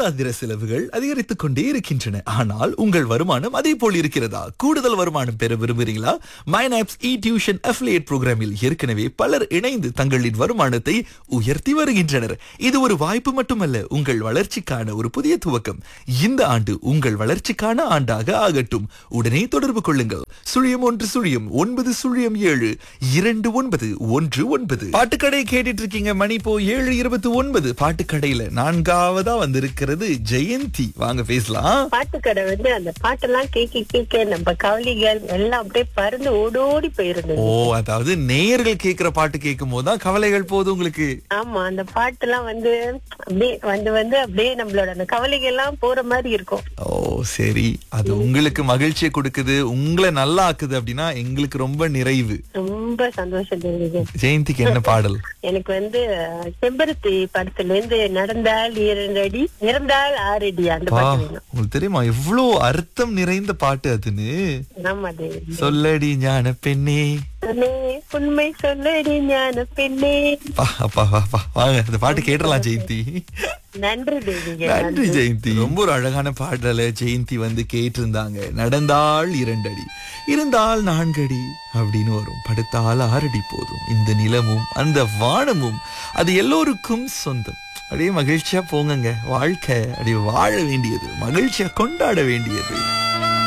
மாதாந்திர செலவுகள் அதிகரித்துக் கொண்டே இருக்கின்றன ஆனால் உங்கள் வருமானம் அதே போல் இருக்கிறதா கூடுதல் வருமானம் பெற விரும்புகிறீங்களா மைனாப்ஸ் இ டியூஷன் அஃபிலியேட் புரோகிராமில் ஏற்கனவே பலர் இணைந்து தங்களின் வருமானத்தை உயர்த்தி வருகின்றனர் இது ஒரு வாய்ப்பு மட்டுமல்ல உங்கள் வளர்ச்சிக்கான ஒரு புதிய துவக்கம் இந்த ஆண்டு உங்கள் வளர்ச்சிக்கான ஆண்டாக ஆகட்டும் உடனே தொடர்பு கொள்ளுங்கள் சுழியம் ஒன்று சுழியம் ஒன்பது சுழியம் ஏழு இரண்டு ஒன்பது ஒன்று ஒன்பது பாட்டுக்கடை கேட்டுட்டு இருக்கீங்க மணி இப்போ ஏழு இருபத்தி ஒன்பது பாட்டுக்கடையில நான்காவதா வந்திருக்கிறது ஜெயந்தி வாங்க பேசலாம் பாட்டுக்கடை வந்து அந்த பாட்டெல்லாம் கேட்க கேட்க நம்ம கவலைகள் எல்லாம் அப்படியே பறந்து ஓடோடி போயிருந்தது ஓ அதாவது நேயர்கள் கேக்குற பாட்டு கேட்கும் போதுதான் கவலைகள் போகுது உங்களுக்கு ஆமா அந்த பாட்டெல்லாம் வந்து அப்படியே வந்து வந்து அப்படியே நம்மளோட அந்த கவலைகள் எல்லாம் போற மாதிரி இருக்கும் ஓ சரி அது உங்களுக்கு மகிழ்ச்சியை கொடுக்குது உங்களை நல்லா ஆக்குது அப்படின்னா எங்களுக்கு ரொம்ப நிறைவு ரொம்ப சந்தோஷம் தெரியுது ஜெயந்திக்கு என்ன பாடல் எனக்கு வந்து அஹ், செம்பருத்தி படத்துல இருந்து நடந்தால் இரண்டு அடி இறந்தால் ஆறு அடி அந்த பா பாட்டு வேணும் உங்களுக்கு தெரியுமா எவ்வளவு அர்த்தம் நிறைந்த பாட்டு அதுன்னு ஆமா தேவி சொல்லடி ஞான பெண்ணே பெண்ணே, உண்மை சொல்லடி ஞான பெண்ணே பா அப்பா வா பா வாங்க அந்த பாட்டு கேட்டலாம் ஜெயந்தி நன்றி தேவிக நன்றி ஜெயந்தி ரொம்ப ஒரு அழகான பாடல ஜெயந்தி வந்து கேட்டிருந்தாங்க நடந்தால் இரண்டடி இருந்தால் நான்கடி அப்படின்னு வரும் படுத்தால் ஆறடி போதும் இந்த நிலமும் அந்த வானமும் அது எல்லோருக்கும் சொந்தம் அப்படியே மகிழ்ச்சியா போங்கங்க வாழ்க்கை அப்படியே வாழ வேண்டியது மகிழ்ச்சியா கொண்டாட வேண்டியது